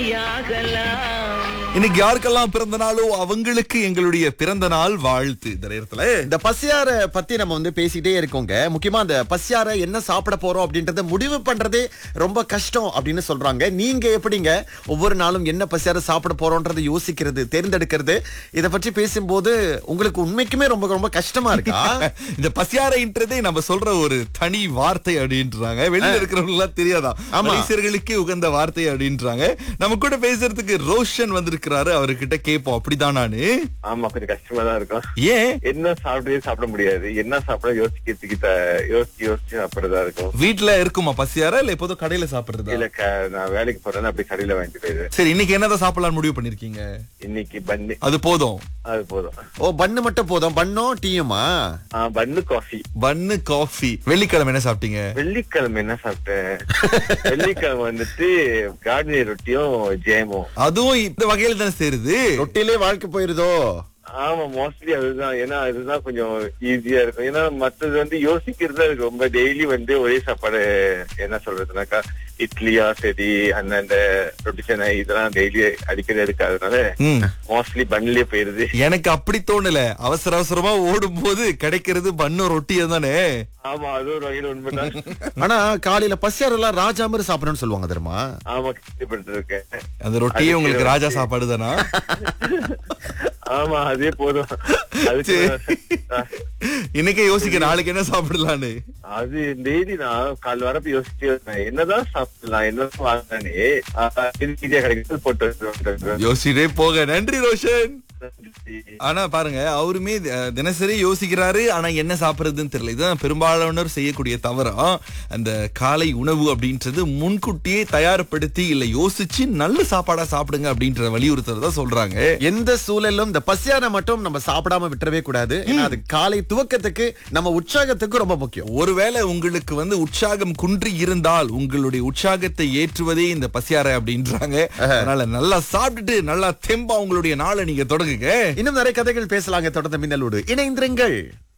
இன்னைக்கு யாருக்கெல்லாம் பிறந்த நாளோ அவங்களுக்கு எங்களுடைய பிறந்த நாள் வாழ்த்து இந்த நேரத்துல இந்த பசியார பத்தி நம்ம வந்து பேசிட்டே இருக்கோங்க முக்கியமா அந்த பசியார என்ன சாப்பிட போறோம் அப்படின்றத முடிவு பண்றதே ரொம்ப கஷ்டம் அப்படின்னு சொல்றாங்க நீங்க எப்படிங்க ஒவ்வொரு நாளும் என்ன பசியார சாப்பிட போறோம்ன்றதை யோசிக்கிறது தேர்ந்தெடுக்கிறது இத பற்றி பேசும்போது உங்களுக்கு உண்மைக்குமே ரொம்ப ரொம்ப கஷ்டமா இருக்கா இந்த பசியாரைன்றதே நம்ம சொல்ற ஒரு தனி வார்த்தை அப்படின்றாங்க வெளியில இருக்கிறவங்க எல்லாம் தெரியாதா ஆமா. மலேசியர்களுக்கு உகந்த வார்த்தை அப்படின்றாங்க நம்ம கூட பேசுறதுக்கு ரோஷன் வந்திருக்கிறாரு அவர்கிட்ட கேட்போம் அப்படிதான் நானு ஆமா கொஞ்சம் கஷ்டமா தான் இருக்கும் ஏன் என்ன சாப்பிடவே சாப்பிட முடியாது என்ன சாப்பிட யோசிக்கிறதுக்கு த- யோசிச்சு யோசிச்சு சாப்பிடுறதா இருக்கும் வீட்ல இருக்குமா பசியாரா இல்ல எப்போதும் கடையில சாப்பிடுறதா இல்ல க- நான் வேலைக்கு போறேன்னா அப்படி கடையில வாங்கிட்டு போயிடுவேன் சரி இன்னைக்கு என்னதான் சாப்பிடலாம் முடிவு பண்ணிருக்கீங்க இன்னைக்கு பன்னு அது போதும் அது போதும் ஓ பண்ணு மட்டும் போதும் பண்ணோம் டீயுமா ஆ, பன்னு காஃபி பன்னு காஃபி வெள்ளிக்கிழமை என்ன சாப்பிட்டீங்க வெள்ளிக்கிழமை என்ன சாப்பிட்டேன் வெள்ளிக்கிழமை வந்துட்டு கார்டனி ரொட்டியும் ஜேமும் அதுவும் இந்த வகையில தானே சேருது ரொட்டிலே வாழ்க்கை போயிருதோ ஆமா மோஸ்ட்லி அதுதான் ஏன்னா அதுதான் கொஞ்சம் ஈஸியா இருக்கும் ஏன்னா மத்தது வந்து யோசிக்கிறது அது ரொம்ப டெய்லி வந்து ஒரே சாப்பாடு என்ன சொல்றதுனாக்கா இட்லியா சரி அந்த அந்த ரொட்டி சென்னை இதெல்லாம் டெய்லி அடிக்கடி எடுக்காதனால ம். மோஸ்ட்லி பன்லயே போயிருது எனக்கு அப்படி தோணல அவசர அவசரமா ஓடும் போது கிடைக்கிறது பண்ணு ரொட்டியை தானே ஆமா அது ஒரு வகையில உண்மைதான் ஆனா காலையில பசியார எல்லாம் ராஜா மாதிரி சாப்பிடணும்னு சொல்லுவாங்க தெரியுமா ஆமா கேள்விப்பட்டு இருக்கேன் அந்த ரொட்டியே உங்களுக்கு ராஜா சாப்பாடு தானா ஆமா அதே போதும் அதுக்கு இன்னைக்கே யோசிக்க நாளைக்கு என்ன சாப்பிடலான்னு அது டெய்லி நான் கால் வரப்ப யோசிச்சு இருந்தேன். என்னதான் சாப்பிடலாம் என்னதான் வாங்கினே ஈஸியா கிடைக்கிறது போட்டு வச்சிருவேன். யோசிச்சுட்டே போக நன்றி ரோஷன் ஆனா பாருங்க அவருமே தி- தினசரி யோசிக்கிறாரு ஆனா என்ன சாப்பிடுறதுன்னு தெரியல இதுதான் பெரும்பாலானோர் செய்யக்கூடிய தவறா அந்த காலை உணவு அப்படின்றது முன்கூட்டியே தயார்படுத்தி இல்ல யோசிச்சு நல்ல சாப்பாடா சாப்பிடுங்க அப்படின்ற வலியுறுத்துறதா சொல்றாங்க எந்த சூழலும் இந்த பசியார மட்டும் நம்ம சாப்பிடாம விட்டுறவே கூடாது ஏன்னா அது காலை துவக்கத்துக்கு நம்ம உற்சாகத்துக்கு ரொம்ப முக்கியம் ஒருவேளை உங்களுக்கு வந்து உற்சாகம் குன்றி இருந்தால் உங்களுடைய உற்சாகத்தை ஏற்றுவதே இந்த பசியாரை அப்படின்றாங்க அதனால நல்லா சாப்பிட்டுட்டு நல்லா தெம்பா உங்களுடைய நாளை நீங்க தொடங்குங்க இன்னும் நிறைய கதைகள் பேசலாங்க தொடர்ந்து மின்னலோடு இணைந்திருங்கள்